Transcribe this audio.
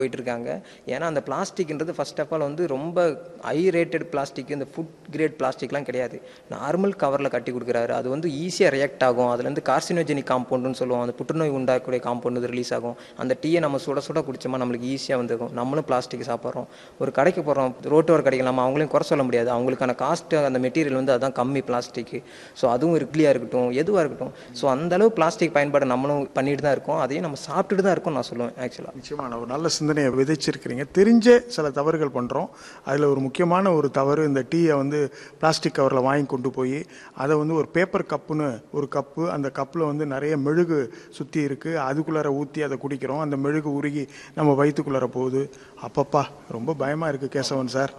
போயிட்டு இருக்காங்க ஏன்னா அந்த பிளாஸ்டிக்ன்றது ஃபர்ஸ்ட் ஆஃப் ஆல் வந்து ரொம்ப ஹை ரேட்டட் பிளாஸ்டிக் இந்த ஃபுட் கிரேட் பிளாஸ்டிக்லாம் கிடையாது நார்மல் கவரில் கட்டி கொடுக்குறாரு அது வந்து ஈஸியாக ரியாக்ட் ஆகும் அதுலேருந்து கார்சினோஜெனிக் காம்பவுண்டுன்னு சொல்லுவோம் அந்த புற்றுநோய் உண்டாக்கக்கூடிய காம்பவுண்ட் ரிலீஸ் ஆகும் அந்த டீயை நம்ம சுட சுட குடிச்சோமா நம்மளுக்கு ஈஸியாக வந்துருக்கும் நம்மளும் பிளாஸ்டிக் சாப்பிட்றோம் ஒரு கடைக்கு போகிறோம் ரோட்டோர கடைக்கு நம்ம அவங்களையும் குறை சொல்ல முடியாது அவங்களுக்கான காஸ்ட் அந்த மெட்டீரியல் வந்து அதுதான் கம்மி பிளாஸ்டிக் ஸோ அதுவும் இட்லியாக இருக்கட்டும் எதுவாக இருக்கட்டும் ஸோ அந்த அளவு பிளாஸ்டிக் பயன்பாடு நம்மளும் பண்ணிட்டு தான் இருக்கோம் அதையும் நம்ம சாப்பிட்டுட்டு தான் இருக்கோம் நான் சொல்லுவேன் ஆக்சுவலாக நிச்சயமான ஒரு நல்ல சிந்தனையை விதைச்சிருக்கிறீங்க தெரிஞ்சே சில தவறுகள் பண்ணுறோம் அதில் ஒரு முக்கியமான ஒரு தவறு இந்த டீயை வந்து பிளாஸ்டிக் கவரில் வாங்கி கொண்டு போய் அதை வந்து ஒரு பேப்பர் கப்புன்னு ஒரு கப்பு அந்த கப்பில் வந்து நிறைய மெழுகு சுற்றி இருக்குது அதுக்குள்ளார ஊற்றி அதை குடிக்கிறோம் அந்த மெழுகு உருகி நம்ம வயிற்றுக்குள்ளார போகுது அப்பப்பா ரொம்ப பயமாக இருக்குது கேசவன் சார்